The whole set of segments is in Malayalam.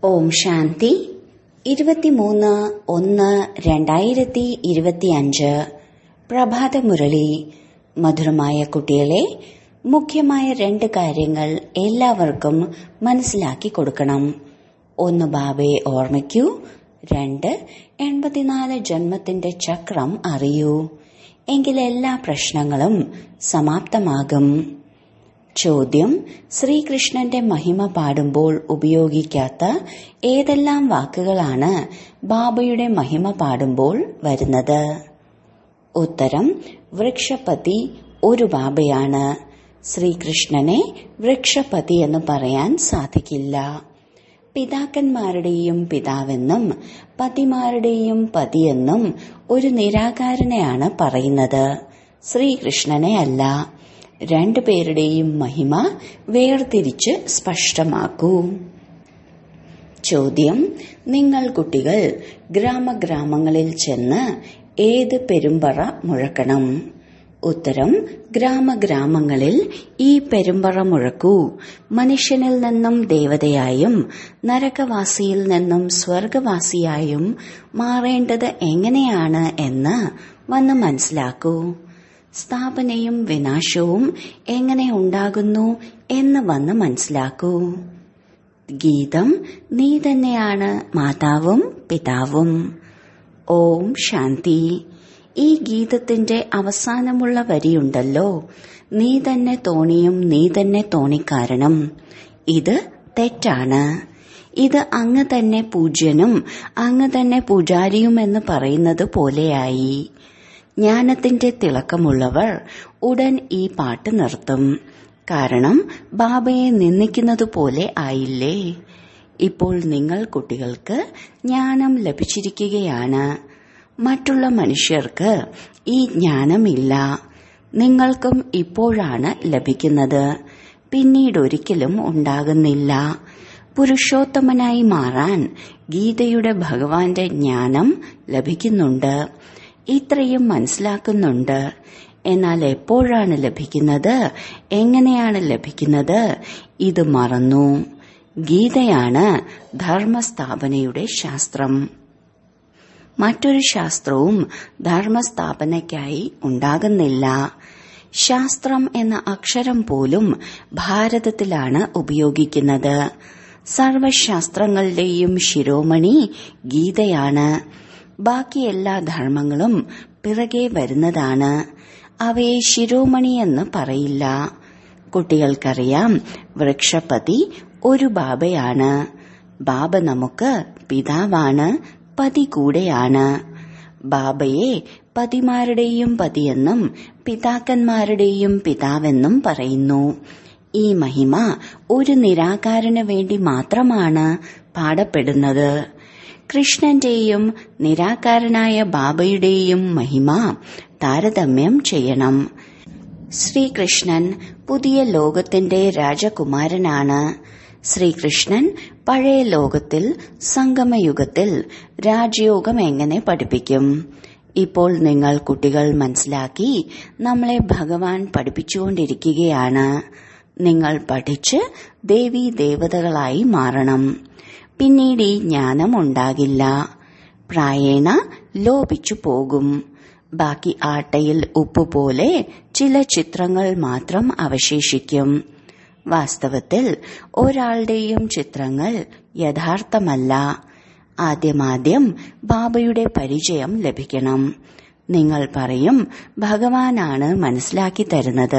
ഓം ശാന്തി ഇരുപത്തിമൂന്ന് ഒന്ന് രണ്ടായിരത്തി ഇരുപത്തിയഞ്ച് പ്രഭാതമുരളി മധുരമായ കുട്ടികളെ മുഖ്യമായ രണ്ട് കാര്യങ്ങൾ എല്ലാവർക്കും മനസ്സിലാക്കി കൊടുക്കണം ഒന്ന് ബാബയെ ഓർമ്മിക്കൂ രണ്ട് എൺപത്തിനാല് ജന്മത്തിന്റെ ചക്രം അറിയൂ എങ്കിൽ എല്ലാ പ്രശ്നങ്ങളും സമാപ്തമാകും ചോദ്യം ശ്രീകൃഷ്ണന്റെ മഹിമ പാടുമ്പോൾ ഉപയോഗിക്കാത്ത ഏതെല്ലാം വാക്കുകളാണ് ബാബയുടെ മഹിമ പാടുമ്പോൾ വരുന്നത് ഉത്തരം വൃക്ഷപതി ഒരു ബാബയാണ് ശ്രീകൃഷ്ണനെ വൃക്ഷപതി എന്ന് പറയാൻ സാധിക്കില്ല പിതാക്കന്മാരുടെയും പിതാവെന്നും പതിമാരുടെയും പതിയെന്നും ഒരു നിരാകാരനെയാണ് പറയുന്നത് ശ്രീകൃഷ്ണനെ അല്ല രണ്ടുപേരുടെയും മഹിമ വേർതിരിച്ച് സ്പഷ്ടമാക്കൂ ചോദ്യം നിങ്ങൾ കുട്ടികൾ ഗ്രാമഗ്രാമങ്ങളിൽ ചെന്ന് ഏത് പെരുമ്പറ മുഴക്കണം ഉത്തരം ഗ്രാമഗ്രാമങ്ങളിൽ ഈ പെരുമ്പറ മുഴക്കൂ മനുഷ്യനിൽ നിന്നും ദേവതയായും നരകവാസിയിൽ നിന്നും സ്വർഗവാസിയായും മാറേണ്ടത് എങ്ങനെയാണ് എന്ന് വന്ന് മനസ്സിലാക്കൂ സ്ഥാപനയും വിനാശവും എങ്ങനെ ഉണ്ടാകുന്നു എന്ന് വന്ന് മനസ്സിലാക്കൂ ഗീതം നീ തന്നെയാണ് മാതാവും പിതാവും ഓം ശാന്തി ഈ ഗീതത്തിന്റെ അവസാനമുള്ള വരിയുണ്ടല്ലോ നീ തന്നെ തോണിയും നീ തന്നെ തോണിക്കാരനും ഇത് തെറ്റാണ് ഇത് അങ്ങ് തന്നെ പൂജ്യനും അങ്ങ് തന്നെ പൂജാരിയുമെന്ന് പറയുന്നത് പോലെയായി ജ്ഞാനത്തിന്റെ തിളക്കമുള്ളവർ ഉടൻ ഈ പാട്ട് നിർത്തും കാരണം ബാബയെ നിന്ദിക്കുന്നത് പോലെ ആയില്ലേ ഇപ്പോൾ നിങ്ങൾ കുട്ടികൾക്ക് ജ്ഞാനം ലഭിച്ചിരിക്കുകയാണ് മറ്റുള്ള മനുഷ്യർക്ക് ഈ ജ്ഞാനമില്ല നിങ്ങൾക്കും ഇപ്പോഴാണ് ലഭിക്കുന്നത് പിന്നീട് ഒരിക്കലും ഉണ്ടാകുന്നില്ല പുരുഷോത്തമനായി മാറാൻ ഗീതയുടെ ഭഗവാന്റെ ജ്ഞാനം ലഭിക്കുന്നുണ്ട് ഇത്രയും മനസ്സിലാക്കുന്നുണ്ട് എന്നാൽ എപ്പോഴാണ് ലഭിക്കുന്നത് എങ്ങനെയാണ് ലഭിക്കുന്നത് ഇത് മറന്നു ഗീതയാണ് ധർമ്മസ്ഥാപനയുടെ ശാസ്ത്രം മറ്റൊരു ശാസ്ത്രവും ധർമ്മസ്ഥാപനയ്ക്കായി ഉണ്ടാകുന്നില്ല ശാസ്ത്രം എന്ന അക്ഷരം പോലും ഭാരതത്തിലാണ് ഉപയോഗിക്കുന്നത് സർവശാസ്ത്രങ്ങളുടെയും ശിരോമണി ഗീതയാണ് ബാക്കി എല്ലാ ധർമ്മങ്ങളും പിറകെ വരുന്നതാണ് അവയെ ശിരോമണി എന്ന് പറയില്ല കുട്ടികൾക്കറിയാം വൃക്ഷപതി ഒരു ബാബയാണ് ബാബ നമുക്ക് പിതാവാണ് പതി കൂടെയാണ് ബാബയെ പതിമാരുടെയും പതിയെന്നും പിതാക്കന്മാരുടെയും പിതാവെന്നും പറയുന്നു ഈ മഹിമ ഒരു നിരാകാരന് വേണ്ടി മാത്രമാണ് പാടപ്പെടുന്നത് കൃഷ്ണന്റെയും നിരാകാരനായ ബാബയുടെയും മഹിമ താരതമ്യം ചെയ്യണം ശ്രീകൃഷ്ണൻ പുതിയ ലോകത്തിന്റെ രാജകുമാരനാണ് ശ്രീകൃഷ്ണൻ പഴയ ലോകത്തിൽ സംഗമയുഗത്തിൽ രാജയോഗം എങ്ങനെ പഠിപ്പിക്കും ഇപ്പോൾ നിങ്ങൾ കുട്ടികൾ മനസ്സിലാക്കി നമ്മളെ ഭഗവാൻ പഠിപ്പിച്ചുകൊണ്ടിരിക്കുകയാണ് നിങ്ങൾ പഠിച്ച് ദേവീ ദേവതകളായി മാറണം പിന്നീട് ഈ ജ്ഞാനം ഉണ്ടാകില്ല പ്രായേണ ലോപിച്ചു പോകും ബാക്കി ആട്ടയിൽ ഉപ്പ് പോലെ ചില ചിത്രങ്ങൾ മാത്രം അവശേഷിക്കും വാസ്തവത്തിൽ ഒരാളുടെയും ചിത്രങ്ങൾ യഥാർത്ഥമല്ല ആദ്യമാദ്യം ബാബയുടെ പരിചയം ലഭിക്കണം നിങ്ങൾ പറയും ഭഗവാനാണ് മനസ്സിലാക്കി തരുന്നത്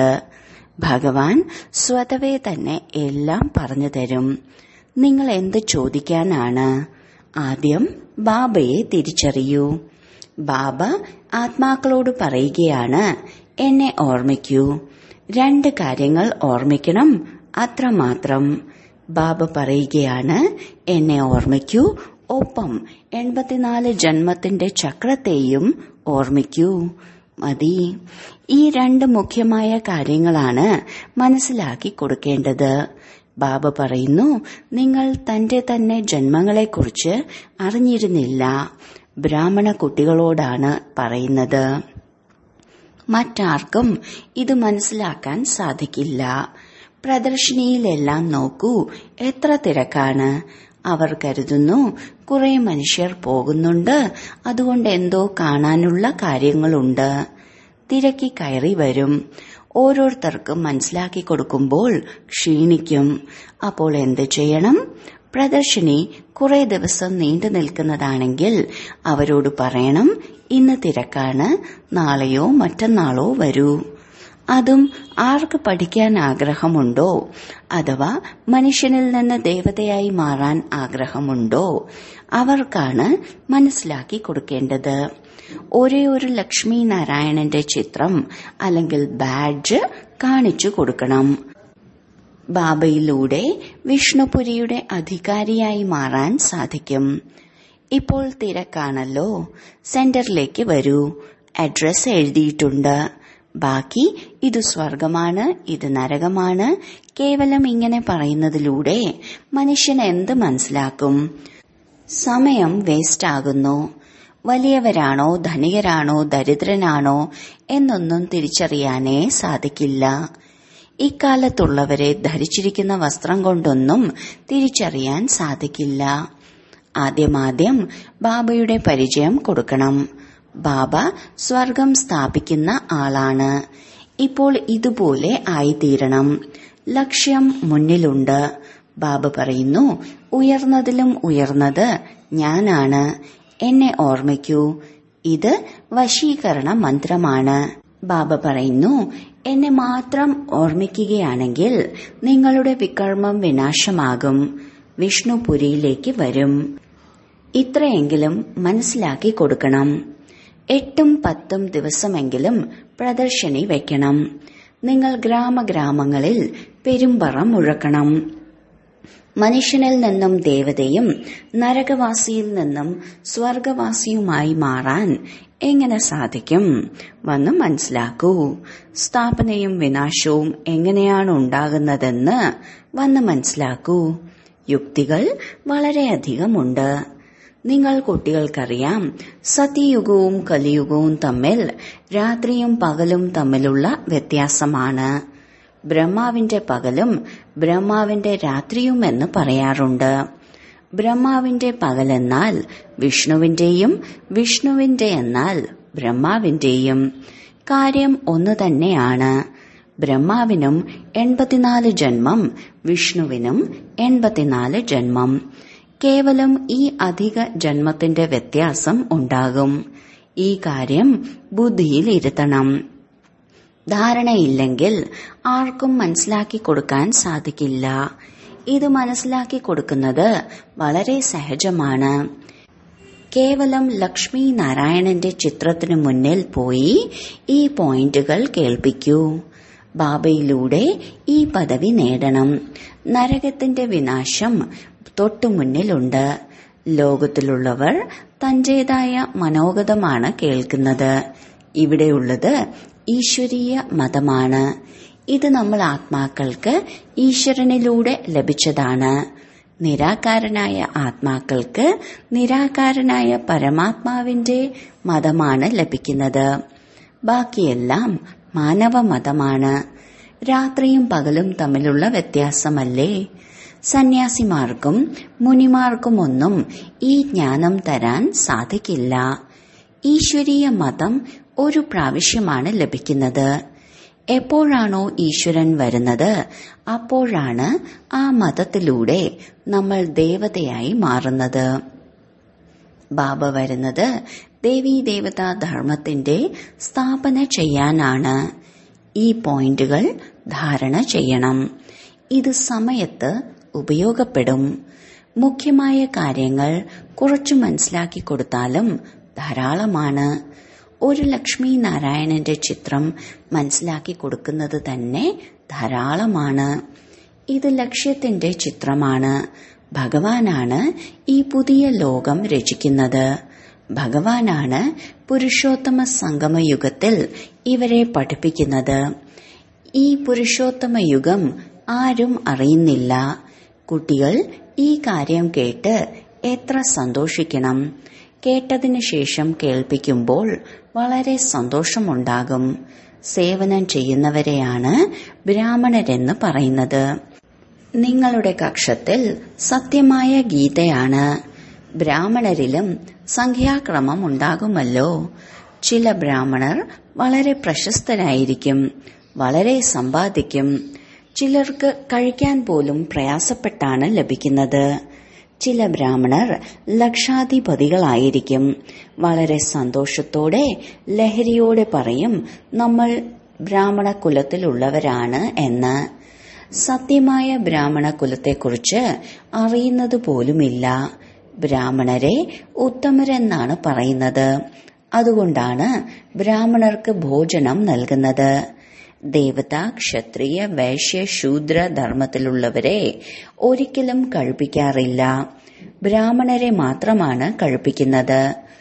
ഭഗവാൻ സ്വതവേ തന്നെ എല്ലാം പറഞ്ഞു തരും നിങ്ങൾ എന്ത് ചോദിക്കാനാണ് ആദ്യം ബാബയെ തിരിച്ചറിയൂ ബാബ ആത്മാക്കളോട് പറയുകയാണ് എന്നെ ഓർമ്മിക്കൂ രണ്ട് കാര്യങ്ങൾ ഓർമ്മിക്കണം അത്രമാത്രം ബാബ പറയുകയാണ് എന്നെ ഓർമ്മിക്കൂ ഒപ്പം എൺപത്തിനാല് ജന്മത്തിന്റെ ചക്രത്തെയും ഓർമ്മിക്കൂ മതി ഈ രണ്ട് മുഖ്യമായ കാര്യങ്ങളാണ് മനസ്സിലാക്കി കൊടുക്കേണ്ടത് ബാബ പറയുന്നു നിങ്ങൾ തന്റെ തന്നെ ജന്മങ്ങളെക്കുറിച്ച് അറിഞ്ഞിരുന്നില്ല ബ്രാഹ്മണ കുട്ടികളോടാണ് പറയുന്നത് മറ്റാർക്കും ഇത് മനസ്സിലാക്കാൻ സാധിക്കില്ല പ്രദർശിനിയിലെല്ലാം നോക്കൂ എത്ര തിരക്കാണ് അവർ കരുതുന്നു കുറെ മനുഷ്യർ പോകുന്നുണ്ട് അതുകൊണ്ട് എന്തോ കാണാനുള്ള കാര്യങ്ങളുണ്ട് തിരക്കി കയറി വരും ഓരോരുത്തർക്കും മനസ്സിലാക്കി കൊടുക്കുമ്പോൾ ക്ഷീണിക്കും അപ്പോൾ എന്ത് ചെയ്യണം പ്രദർശിനി കുറെ ദിവസം നീണ്ടു നിൽക്കുന്നതാണെങ്കിൽ അവരോട് പറയണം ഇന്ന് തിരക്കാണ് നാളെയോ മറ്റന്നാളോ വരൂ അതും ആർക്ക് പഠിക്കാൻ ആഗ്രഹമുണ്ടോ അഥവാ മനുഷ്യനിൽ നിന്ന് ദേവതയായി മാറാൻ ആഗ്രഹമുണ്ടോ അവർക്കാണ് മനസ്സിലാക്കി കൊടുക്കേണ്ടത് ഒരേ ഒരു ലക്ഷ്മി നാരായണന്റെ ചിത്രം അല്ലെങ്കിൽ ബാഡ്ജ് കാണിച്ചു കൊടുക്കണം ബാബയിലൂടെ വിഷ്ണുപുരിയുടെ അധികാരിയായി മാറാൻ സാധിക്കും ഇപ്പോൾ തിരക്കാണല്ലോ സെന്ററിലേക്ക് വരൂ അഡ്രസ് എഴുതിയിട്ടുണ്ട് ബാക്കി ഇത് സ്വർഗമാണ് ഇത് നരകമാണ് കേവലം ഇങ്ങനെ പറയുന്നതിലൂടെ മനുഷ്യൻ എന്ത് മനസ്സിലാക്കും സമയം വേസ്റ്റ് ആകുന്നു വലിയവരാണോ ധനികരാണോ ദരിദ്രനാണോ എന്നൊന്നും തിരിച്ചറിയാനേ സാധിക്കില്ല ഇക്കാലത്തുള്ളവരെ ധരിച്ചിരിക്കുന്ന വസ്ത്രം കൊണ്ടൊന്നും തിരിച്ചറിയാൻ സാധിക്കില്ല ആദ്യമാദ്യം ബാബയുടെ പരിചയം കൊടുക്കണം ബാബ സ്വർഗം സ്ഥാപിക്കുന്ന ആളാണ് ഇപ്പോൾ ഇതുപോലെ ആയിത്തീരണം ലക്ഷ്യം മുന്നിലുണ്ട് ബാബ പറയുന്നു ഉയർന്നതിലും ഉയർന്നത് ഞാനാണ് എന്നെ ഓർമ്മിക്കൂ ഇത് വശീകരണ മന്ത്രമാണ് ബാബ പറയുന്നു എന്നെ മാത്രം ഓർമ്മിക്കുകയാണെങ്കിൽ നിങ്ങളുടെ വികർമ്മം വിനാശമാകും വിഷ്ണുപുരിയിലേക്ക് വരും ഇത്രയെങ്കിലും മനസ്സിലാക്കി കൊടുക്കണം എട്ടും പത്തും ദിവസമെങ്കിലും പ്രദർശനി വെക്കണം നിങ്ങൾ ഗ്രാമഗ്രാമങ്ങളിൽ പെരുമ്പറ മുഴക്കണം മനുഷ്യനിൽ നിന്നും ദേവതയും നരകവാസിയിൽ നിന്നും സ്വർഗവാസിയുമായി മാറാൻ എങ്ങനെ സാധിക്കും വന്ന് മനസ്സിലാക്കൂ സ്ഥാപനയും വിനാശവും എങ്ങനെയാണ് ഉണ്ടാകുന്നതെന്ന് വന്ന് മനസ്സിലാക്കൂ യുക്തികൾ വളരെയധികമുണ്ട് നിങ്ങൾ കുട്ടികൾക്കറിയാം സത്യയുഗവും കലിയുഗവും തമ്മിൽ രാത്രിയും പകലും തമ്മിലുള്ള വ്യത്യാസമാണ് ബ്രഹ്മാവിന്റെ പകലും ബ്രഹ്മാവിന്റെ രാത്രിയും എന്ന് പറയാറുണ്ട് ബ്രഹ്മാവിന്റെ പകലെന്നാൽ വിഷ്ണുവിന്റെയും വിഷ്ണുവിന്റെ എന്നാൽ ബ്രഹ്മാവിന്റെയും കാര്യം ഒന്നു തന്നെയാണ് ബ്രഹ്മാവിനും എൺപത്തിനാല് ജന്മം വിഷ്ണുവിനും എൺപത്തിനാല് ജന്മം കേവലം ഈ അധിക ജന്മത്തിന്റെ വ്യത്യാസം ഉണ്ടാകും ഈ കാര്യം ബുദ്ധിയിൽ ഇരുത്തണം ധാരണയില്ലെങ്കിൽ ആർക്കും മനസ്സിലാക്കി കൊടുക്കാൻ സാധിക്കില്ല ഇത് മനസ്സിലാക്കി കൊടുക്കുന്നത് വളരെ സഹജമാണ് കേവലം ലക്ഷ്മി നാരായണന്റെ ചിത്രത്തിനു മുന്നിൽ പോയി ഈ പോയിന്റുകൾ കേൾപ്പിക്കൂ ബാബയിലൂടെ ഈ പദവി നേടണം നരകത്തിന്റെ വിനാശം തൊട്ടുമുന്നിലുണ്ട് ലോകത്തിലുള്ളവർ തന്റേതായ മനോഗതമാണ് കേൾക്കുന്നത് ഇവിടെയുള്ളത് ഈശ്വരീയ മതമാണ് ഇത് നമ്മൾ ആത്മാക്കൾക്ക് ഈശ്വരനിലൂടെ ലഭിച്ചതാണ് നിരാകാരനായ ആത്മാക്കൾക്ക് നിരാകാരനായ പരമാത്മാവിന്റെ മതമാണ് ലഭിക്കുന്നത് ബാക്കിയെല്ലാം മാനവ മതമാണ് രാത്രിയും പകലും തമ്മിലുള്ള വ്യത്യാസമല്ലേ സന്യാസിമാർക്കും മുനിമാർക്കുമൊന്നും ഈ ജ്ഞാനം തരാൻ സാധിക്കില്ല ഈശ്വരീയ മതം ഒരു പ്രാവശ്യമാണ് ലഭിക്കുന്നത് എപ്പോഴാണോ ഈശ്വരൻ വരുന്നത് അപ്പോഴാണ് ആ മതത്തിലൂടെ നമ്മൾ ദേവതയായി മാറുന്നത് ബാബ വരുന്നത് ദേവീ ദേവതാ ധർമ്മത്തിന്റെ സ്ഥാപന ചെയ്യാനാണ് ഈ പോയിന്റുകൾ ധാരണ ചെയ്യണം ഇത് സമയത്ത് ഉപയോഗപ്പെടും മുഖ്യമായ കാര്യങ്ങൾ കുറച്ചു മനസ്സിലാക്കി കൊടുത്താലും ധാരാളമാണ് ഒരു ലക്ഷ്മി നാരായണന്റെ ചിത്രം മനസ്സിലാക്കി കൊടുക്കുന്നത് തന്നെ ധാരാളമാണ് ഇത് ലക്ഷ്യത്തിന്റെ ചിത്രമാണ് ഭഗവാനാണ് ഈ പുതിയ ലോകം രചിക്കുന്നത് ഭഗവാനാണ് പുരുഷോത്തമ സംഗമയുഗത്തിൽ ഇവരെ പഠിപ്പിക്കുന്നത് ഈ പുരുഷോത്തമ യുഗം ആരും അറിയുന്നില്ല കുട്ടികൾ ഈ കാര്യം കേട്ട് എത്ര സന്തോഷിക്കണം കേട്ടതിനു ശേഷം കേൾപ്പിക്കുമ്പോൾ വളരെ സന്തോഷമുണ്ടാകും സേവനം ചെയ്യുന്നവരെയാണ് ബ്രാഹ്മണരെന്ന് പറയുന്നത് നിങ്ങളുടെ കക്ഷത്തിൽ സത്യമായ ഗീതയാണ് ബ്രാഹ്മണരിലും സംഖ്യാക്രമം ഉണ്ടാകുമല്ലോ ചില ബ്രാഹ്മണർ വളരെ പ്രശസ്തരായിരിക്കും വളരെ സമ്പാദിക്കും ചിലർക്ക് കഴിക്കാൻ പോലും പ്രയാസപ്പെട്ടാണ് ലഭിക്കുന്നത് ചില ബ്രാഹ്മണർ ലക്ഷാധിപതികളായിരിക്കും വളരെ സന്തോഷത്തോടെ ലഹരിയോടെ പറയും നമ്മൾ ബ്രാഹ്മണ കുലത്തിലുള്ളവരാണ് എന്ന് സത്യമായ ബ്രാഹ്മണ കുലത്തെക്കുറിച്ച് അറിയുന്നത് പോലുമില്ല ബ്രാഹ്മണരെ ഉത്തമരെന്നാണ് പറയുന്നത് അതുകൊണ്ടാണ് ബ്രാഹ്മണർക്ക് ഭോജനം നൽകുന്നത് ദേവത ക്ഷത്രിയ വൈശ്യ ശൂദ്ര ധർമ്മത്തിലുള്ളവരെ ഒരിക്കലും കഴിപ്പിക്കാറില്ല ബ്രാഹ്മണരെ മാത്രമാണ് കഴിപ്പിക്കുന്നത്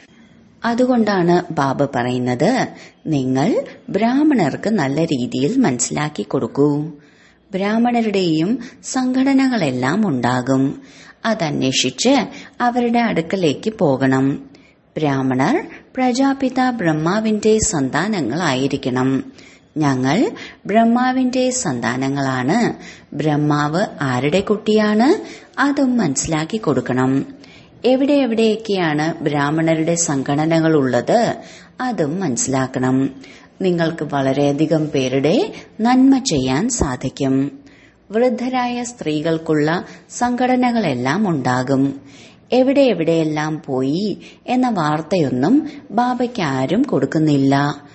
അതുകൊണ്ടാണ് ബാബ പറയുന്നത് നിങ്ങൾ ബ്രാഹ്മണർക്ക് നല്ല രീതിയിൽ മനസ്സിലാക്കി കൊടുക്കൂ ബ്രാഹ്മണരുടെയും സംഘടനകളെല്ലാം ഉണ്ടാകും അതന്വേഷിച്ച് അവരുടെ അടുക്കലേക്ക് പോകണം ബ്രാഹ്മണർ പ്രജാപിത ബ്രഹ്മാവിന്റെ സന്താനങ്ങളായിരിക്കണം ഞങ്ങൾ ബ്രഹ്മാവിന്റെ സന്താനങ്ങളാണ് ബ്രഹ്മാവ് ആരുടെ കുട്ടിയാണ് അതും മനസ്സിലാക്കി കൊടുക്കണം എവിടെ എവിടെയൊക്കെയാണ് ബ്രാഹ്മണരുടെ സംഘടനകൾ ഉള്ളത് അതും മനസ്സിലാക്കണം നിങ്ങൾക്ക് വളരെയധികം പേരുടെ നന്മ ചെയ്യാൻ സാധിക്കും വൃദ്ധരായ സ്ത്രീകൾക്കുള്ള സംഘടനകളെല്ലാം ഉണ്ടാകും എവിടെ എവിടെയെല്ലാം പോയി എന്ന വാർത്തയൊന്നും ബാബയ്ക്ക് ആരും കൊടുക്കുന്നില്ല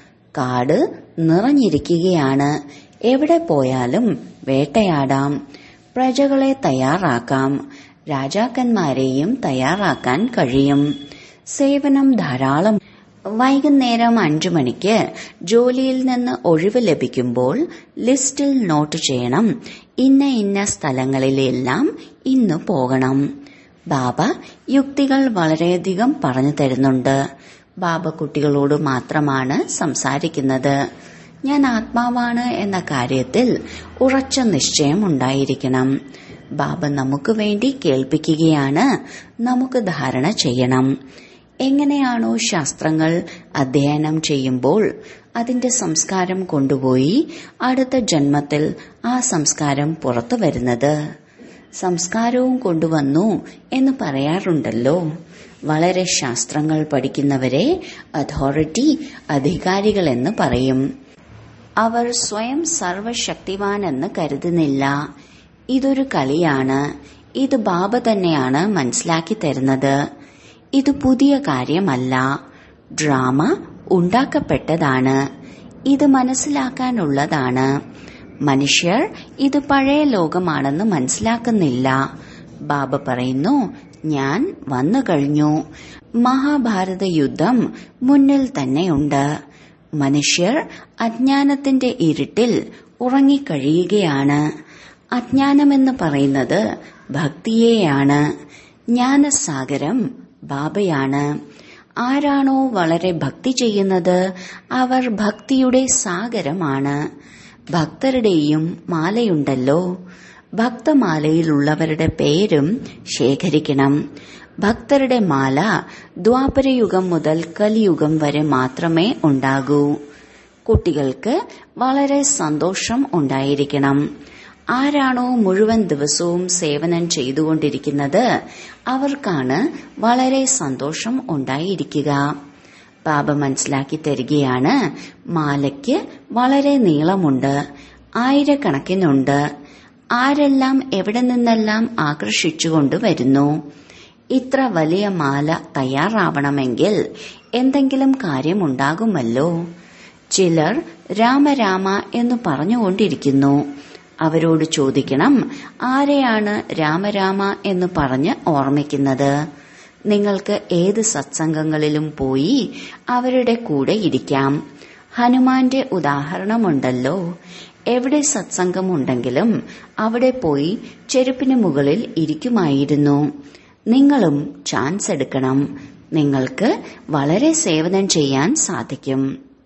കാട് നിറഞ്ഞിരിക്കുകയാണ് എവിടെ പോയാലും വേട്ടയാടാം പ്രജകളെ തയ്യാറാക്കാം രാജാക്കന്മാരെയും തയ്യാറാക്കാൻ കഴിയും സേവനം ധാരാളം വൈകുന്നേരം അഞ്ചു മണിക്ക് ജോലിയിൽ നിന്ന് ഒഴിവ് ലഭിക്കുമ്പോൾ ലിസ്റ്റിൽ നോട്ട് ചെയ്യണം ഇന്ന ഇന്ന സ്ഥലങ്ങളിലെല്ലാം ഇന്ന് പോകണം ബാബ യുക്തികൾ വളരെയധികം പറഞ്ഞു തരുന്നുണ്ട് ബാബ കുട്ടികളോട് മാത്രമാണ് സംസാരിക്കുന്നത് ഞാൻ ആത്മാവാണ് എന്ന കാര്യത്തിൽ ഉറച്ച നിശ്ചയം ഉണ്ടായിരിക്കണം ബാബ നമുക്ക് വേണ്ടി കേൾപ്പിക്കുകയാണ് നമുക്ക് ധാരണ ചെയ്യണം എങ്ങനെയാണോ ശാസ്ത്രങ്ങൾ അധ്യയനം ചെയ്യുമ്പോൾ അതിന്റെ സംസ്കാരം കൊണ്ടുപോയി അടുത്ത ജന്മത്തിൽ ആ സംസ്കാരം പുറത്തു വരുന്നത് സംസ്കാരവും കൊണ്ടുവന്നു എന്ന് പറയാറുണ്ടല്ലോ വളരെ ശാസ്ത്രങ്ങൾ പഠിക്കുന്നവരെ അതോറിറ്റി അധികാരികളെന്ന് പറയും അവർ സ്വയം സർവശക്തിവാനെന്ന് കരുതുന്നില്ല ഇതൊരു കളിയാണ് ഇത് ബാബ തന്നെയാണ് മനസ്സിലാക്കി തരുന്നത് ഇത് പുതിയ കാര്യമല്ല ഡ്രാമ ഉണ്ടാക്കപ്പെട്ടതാണ് ഇത് മനസ്സിലാക്കാനുള്ളതാണ് മനുഷ്യർ ഇത് പഴയ ലോകമാണെന്ന് മനസ്സിലാക്കുന്നില്ല ബാബ പറയുന്നു ഞാൻ വന്നു കഴിഞ്ഞു മഹാഭാരത യുദ്ധം മുന്നിൽ തന്നെയുണ്ട് മനുഷ്യർ അജ്ഞാനത്തിന്റെ ഇരുട്ടിൽ ഉറങ്ങിക്കഴിയുകയാണ് അജ്ഞാനമെന്ന് പറയുന്നത് ഭക്തിയെയാണ് ജ്ഞാനസാഗരം ബാബയാണ് ആരാണോ വളരെ ഭക്തി ചെയ്യുന്നത് അവർ ഭക്തിയുടെ സാഗരമാണ് ഭക്തരുടെയും മാലയുണ്ടല്ലോ ഭക്തമാലയിലുള്ളവരുടെ പേരും ശേഖരിക്കണം ഭക്തരുടെ മാല ദ്വാപരയുഗം മുതൽ കലിയുഗം വരെ മാത്രമേ ഉണ്ടാകൂ കുട്ടികൾക്ക് വളരെ സന്തോഷം ഉണ്ടായിരിക്കണം ആരാണോ മുഴുവൻ ദിവസവും സേവനം ചെയ്തുകൊണ്ടിരിക്കുന്നത് അവർക്കാണ് വളരെ സന്തോഷം ഉണ്ടായിരിക്കുക ബാബ മനസ്സിലാക്കി തരികയാണ് മാലയ്ക്ക് വളരെ നീളമുണ്ട് ആയിരക്കണക്കിനുണ്ട് ആരെല്ലാം എവിടെ നിന്നെല്ലാം ആകർഷിച്ചുകൊണ്ട് വരുന്നു ഇത്ര വലിയ മാല തയ്യാറാവണമെങ്കിൽ എന്തെങ്കിലും കാര്യമുണ്ടാകുമല്ലോ ചിലർ രാമരാമ എന്ന് പറഞ്ഞുകൊണ്ടിരിക്കുന്നു അവരോട് ചോദിക്കണം ആരെയാണ് രാമരാമ എന്ന് പറഞ്ഞ് ഓർമ്മിക്കുന്നത് നിങ്ങൾക്ക് ഏത് സത്സംഗങ്ങളിലും പോയി അവരുടെ കൂടെ ഇരിക്കാം ഹനുമാന്റെ ഉദാഹരണമുണ്ടല്ലോ എവിടെ സത്സംഗമുണ്ടെങ്കിലും അവിടെ പോയി ചെരുപ്പിന് മുകളിൽ ഇരിക്കുമായിരുന്നു നിങ്ങളും ചാൻസ് എടുക്കണം നിങ്ങൾക്ക് വളരെ സേവനം ചെയ്യാൻ സാധിക്കും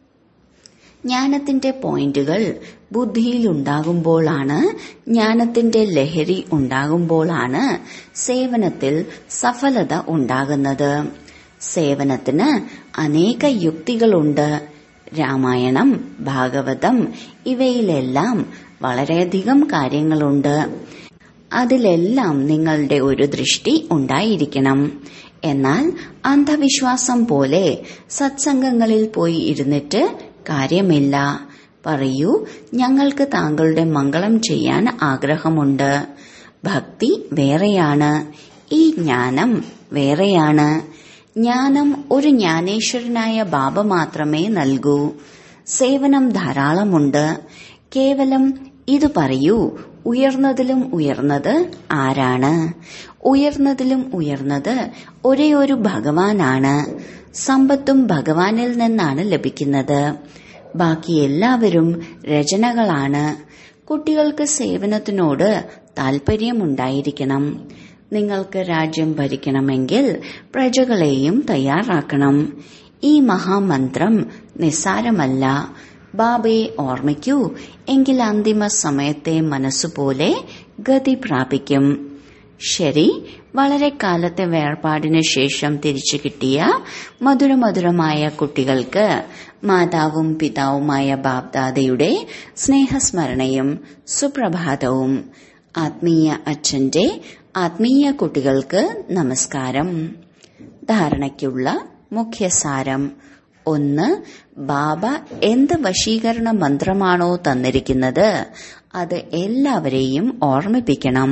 ജ്ഞാനത്തിന്റെ പോയിന്റുകൾ ബുദ്ധിയിൽ ഉണ്ടാകുമ്പോഴാണ് ജ്ഞാനത്തിന്റെ ലഹരി ഉണ്ടാകുമ്പോഴാണ് സേവനത്തിൽ സഫലത ഉണ്ടാകുന്നത് സേവനത്തിന് അനേക യുക്തികളുണ്ട് രാമായണം ഭാഗവതം ഇവയിലെല്ലാം വളരെയധികം കാര്യങ്ങളുണ്ട് അതിലെല്ലാം നിങ്ങളുടെ ഒരു ദൃഷ്ടി ഉണ്ടായിരിക്കണം എന്നാൽ അന്ധവിശ്വാസം പോലെ സത്സംഗങ്ങളിൽ പോയി ഇരുന്നിട്ട് കാര്യമില്ല പറയൂ ഞങ്ങൾക്ക് താങ്കളുടെ മംഗളം ചെയ്യാൻ ആഗ്രഹമുണ്ട് ഭക്തി വേറെയാണ് ഈ ജ്ഞാനം വേറെയാണ് ജ്ഞാനം ഒരു ജ്ഞാനേശ്വരനായ ബാബ മാത്രമേ നൽകൂ സേവനം ധാരാളമുണ്ട് കേവലം ഇത് പറയൂ ഉയർന്നതിലും ഉയർന്നത് ആരാണ് ഉയർന്നതിലും ഉയർന്നത് ഒരേ ഒരു ഭഗവാനാണ് സമ്പത്തും ഭഗവാനിൽ നിന്നാണ് ലഭിക്കുന്നത് ബാക്കി എല്ലാവരും രചനകളാണ് കുട്ടികൾക്ക് സേവനത്തിനോട് താൽപര്യമുണ്ടായിരിക്കണം നിങ്ങൾക്ക് രാജ്യം ഭരിക്കണമെങ്കിൽ പ്രജകളെയും തയ്യാറാക്കണം ഈ മഹാമന്ത്രം നിസ്സാരമല്ല ബാബയെ ഓർമ്മിക്കൂ എങ്കിൽ അന്തിമ സമയത്തെ മനസ്സുപോലെ ഗതി പ്രാപിക്കും ശരി വളരെ കാലത്തെ വേർപാടിനു ശേഷം തിരിച്ചു കിട്ടിയ മധുരമധുരമായ കുട്ടികൾക്ക് മാതാവും പിതാവുമായ ബാബ്ദാദയുടെ സ്നേഹസ്മരണയും സുപ്രഭാതവും ആത്മീയ അച്ഛന്റെ ആത്മീയ കുട്ടികൾക്ക് നമസ്കാരം ധാരണയ്ക്കുള്ള മുഖ്യസാരം ഒന്ന് ബാബ എന്ത് വശീകരണ മന്ത്രമാണോ തന്നിരിക്കുന്നത് അത് എല്ലാവരെയും ഓർമ്മിപ്പിക്കണം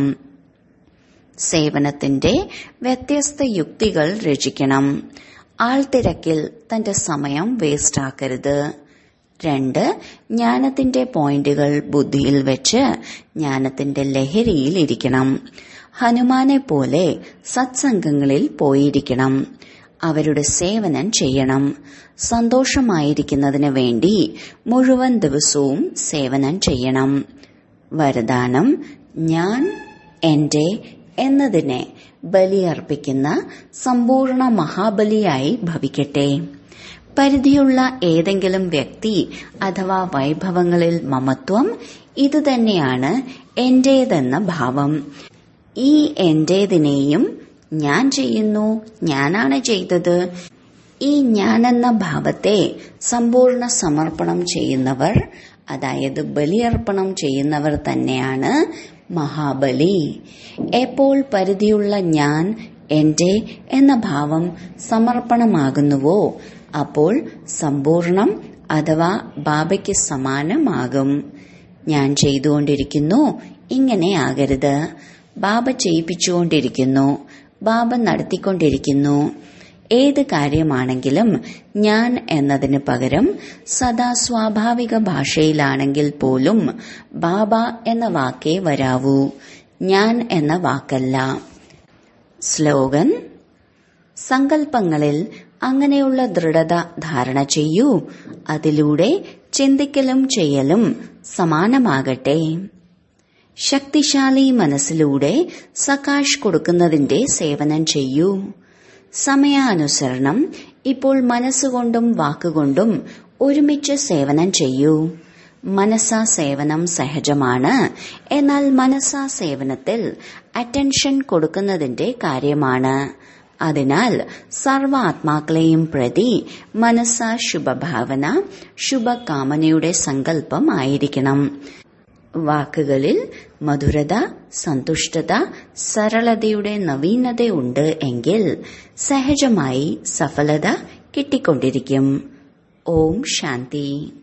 സേവനത്തിന്റെ വ്യത്യസ്ത യുക്തികൾ രചിക്കണം ആൾത്തിരക്കിൽ തന്റെ സമയം വേസ്റ്റാക്കരുത് രണ്ട് ജ്ഞാനത്തിന്റെ പോയിന്റുകൾ ബുദ്ധിയിൽ വെച്ച് ജ്ഞാനത്തിന്റെ ലഹരിയിൽ ഇരിക്കണം ഹനുമാനെ പോലെ സത്സംഗങ്ങളിൽ പോയിരിക്കണം അവരുടെ സേവനം ചെയ്യണം സന്തോഷമായിരിക്കുന്നതിന് വേണ്ടി മുഴുവൻ ദിവസവും സേവനം ചെയ്യണം വരദാനം ഞാൻ എന്റെ എന്നതിനെ ബലിയർപ്പിക്കുന്ന സമ്പൂർണ്ണ മഹാബലിയായി ഭവിക്കട്ടെ പരിധിയുള്ള ഏതെങ്കിലും വ്യക്തി അഥവാ വൈഭവങ്ങളിൽ മമത്വം ഇതുതന്നെയാണ് എന്റേതെന്ന ഭാവം ഈ എന്റേതിനെയും ഞാൻ ചെയ്യുന്നു ഞാനാണ് ചെയ്തത് ഈ ഞാനെന്ന ഭാവത്തെ സമ്പൂർണ്ണ സമർപ്പണം ചെയ്യുന്നവർ അതായത് ബലിയർപ്പണം ചെയ്യുന്നവർ തന്നെയാണ് മഹാബലി എപ്പോൾ പരിധിയുള്ള ഞാൻ എന്റെ എന്ന ഭാവം സമർപ്പണമാകുന്നുവോ അപ്പോൾ സമ്പൂർണം അഥവാ ബാബയ്ക്ക് സമാനമാകും ഞാൻ ചെയ്തുകൊണ്ടിരിക്കുന്നു ഇങ്ങനെ ആകരുത് ബാബ ചെയ്യിപ്പിച്ചുകൊണ്ടിരിക്കുന്നു ബാബ നടത്തിക്കൊണ്ടിരിക്കുന്നു ഏത് കാര്യമാണെങ്കിലും ഞാൻ എന്നതിന് പകരം സദാ സ്വാഭാവിക ഭാഷയിലാണെങ്കിൽ പോലും ബാബ എന്ന വാക്കേ വരാവൂ ഞാൻ എന്ന വാക്കല്ല സ്ലോഗൻ സങ്കല്പങ്ങളിൽ അങ്ങനെയുള്ള ദൃഢത ധാരണ ചെയ്യൂ അതിലൂടെ ചിന്തിക്കലും ചെയ്യലും സമാനമാകട്ടെ ശക്തിശാലി മനസ്സിലൂടെ സകാഷ് കൊടുക്കുന്നതിന്റെ സേവനം ചെയ്യൂ സമയാനുസരണം ഇപ്പോൾ മനസ്സുകൊണ്ടും വാക്കുകൊണ്ടും ഒരുമിച്ച് സേവനം ചെയ്യൂ മനസ്സാ സേവനം സഹജമാണ് എന്നാൽ മനസ്സാ സേവനത്തിൽ അറ്റൻഷൻ കൊടുക്കുന്നതിന്റെ കാര്യമാണ് അതിനാൽ സർവ ആത്മാക്കളെയും പ്രതി മനസ്സ ശുഭഭാവന ശുഭകാമനയുടെ സങ്കല്പം ആയിരിക്കണം വാക്കുകളിൽ മധുരത സന്തുഷ്ടത സരളതയുടെ നവീനതയുണ്ട് എങ്കിൽ സഹജമായി സഫലത കിട്ടിക്കൊണ്ടിരിക്കും ഓം ശാന്തി